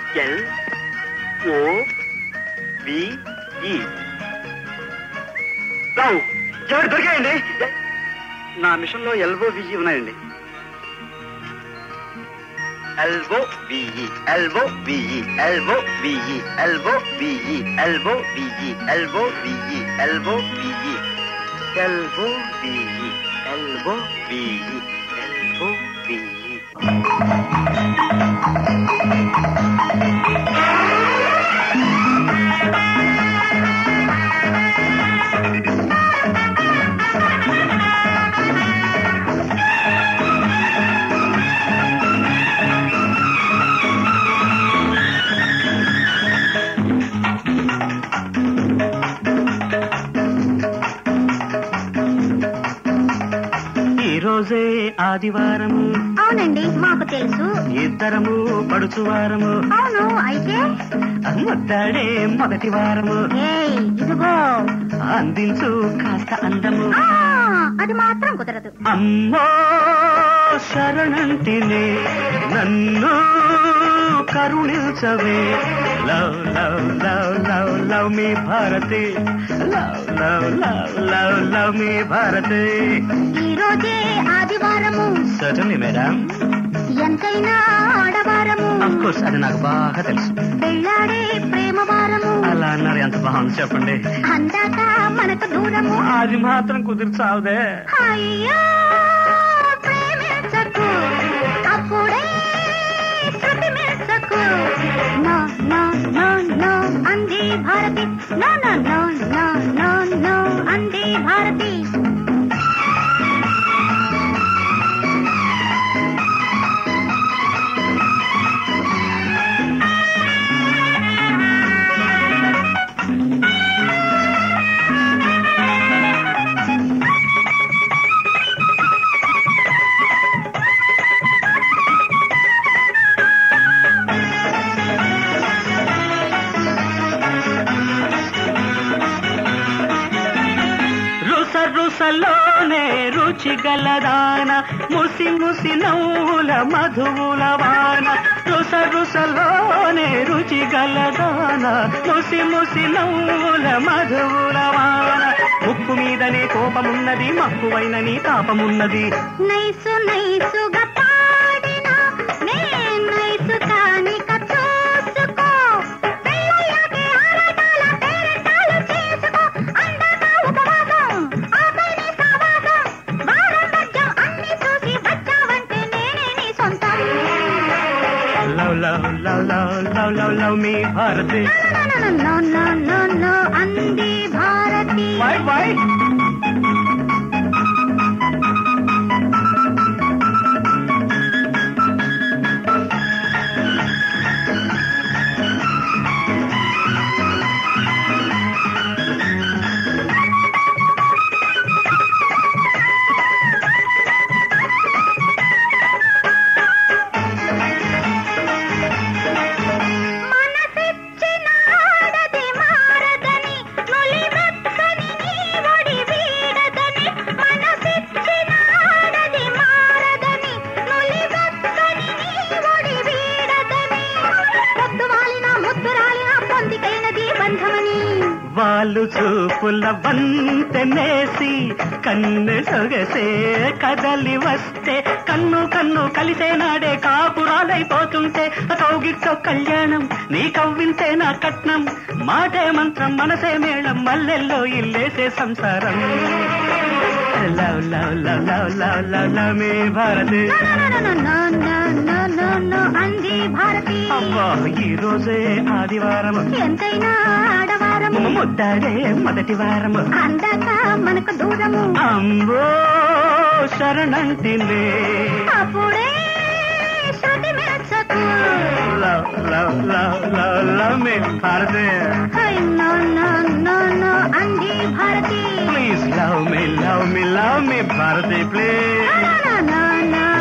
L ఓ వి ఈ రావు ఎవరు దొరికాయండి నా మిషన్ లో ఎల్బో విజి ఉన్నాయండి ఎల్బో విఈ ఎల్బో విఈ ఎల్బో విఈ ఎల్బో విఈ ఎల్బో విఈ ఎల్బో విఈ ఎల్బో విఈ ఎల్బో విఈ ఎల్బో విఈ ఎల్బో విఈ ఈ రోజే ఆదివారము అవునండి మాకు తెలుసు ఇద్దరము పడుచువారము అవును అయితే ముద్దాడే మొదటి వారము ఏయ్ ఇదిగో అందించు కాస్త అందము ఆ, అది మాత్రం కుదరదు అమ్మో శరణంటిని నన్ను కరుణించవే love love love love love me Bharathi love love love love love me Bharathi ఈ రోజే ఆదివారము సటన్లీ మేడం ఎంతైనా ఆడవారము అఫ్ కోర్స్ అది నాకు బాగా తెలుసు పెళ్ళాడే ప్రేమ వారము అలా అన్నారు ఎంత బాగుంది చెప్పండి అందాక మనకు దూరము అది మాత్రం కుదిర్చావుదే అయ్యో ప్రేమించకు అప్పుడే శృతి మెచ్చకు నో నో నో నో అంది Bharathi no no no no no no అంది భారతి రుస రుసలోనే రుచి గలదాన ముసి ముసి నవ్వుల మధువుల వాన రుస రుసలోనే రుచి గలదాన ముసి ముసి నవ్వుల మధువుల వాన ముక్కు మీదనే కోపమున్నది మక్కువైన నీ తాపమున్నది నైసు నైసుగా పాడినా నే నైసు కానిక చూసుకో పెళ్ళయ్యాకే ఆరాటాల పేరెంటాలు చేసుకో అందాక ఉపవాసం ఆపై నీ సావాసం వారం మధ్యం అన్ని చూసి వచ్చావంటే నేనే నీ సొంతం love love love love love love love me Bharathi no no no no అంది భారతి వై వై మనసిచ్చిన ఆడది మారదని నులివెచ్చని నీ ఒడి వీడదని మనసిచ్చిన ఆడది మారదని నులివెచ్చని నీ ఒడి వీడదని పొద్దు వాలిన ముద్దు రాలిన పొందికైనది బంధమని వాళ్ళు చూపుల వంతెనేసి కన్ను సొగసే కదలి వస్తే కన్ను కన్ను కలిసే నాడే కాపురాలైపోతుంటే కౌగిట్లో కళ్యాణం నీ కవ్వింతే నా కట్నం మాటే మంత్రం మనసే మేళం మల్లెల్లో ఇల్లేసే సంసారం love love love love love love love me Bharathi no no no no no no అంది భారతి అబ్బా ఈ రోజే ఆదివారం ఎంతైనా ఆడవారము ముద్దాడే మొదటి వారము అందాక మనకు దూరము అంబో శరణంటిని అప్పుడే శృతి మెచ్చకు love love love love love me Bharathi hi no no no no అంది Bharathi please love me love me love me Bharathi please no no no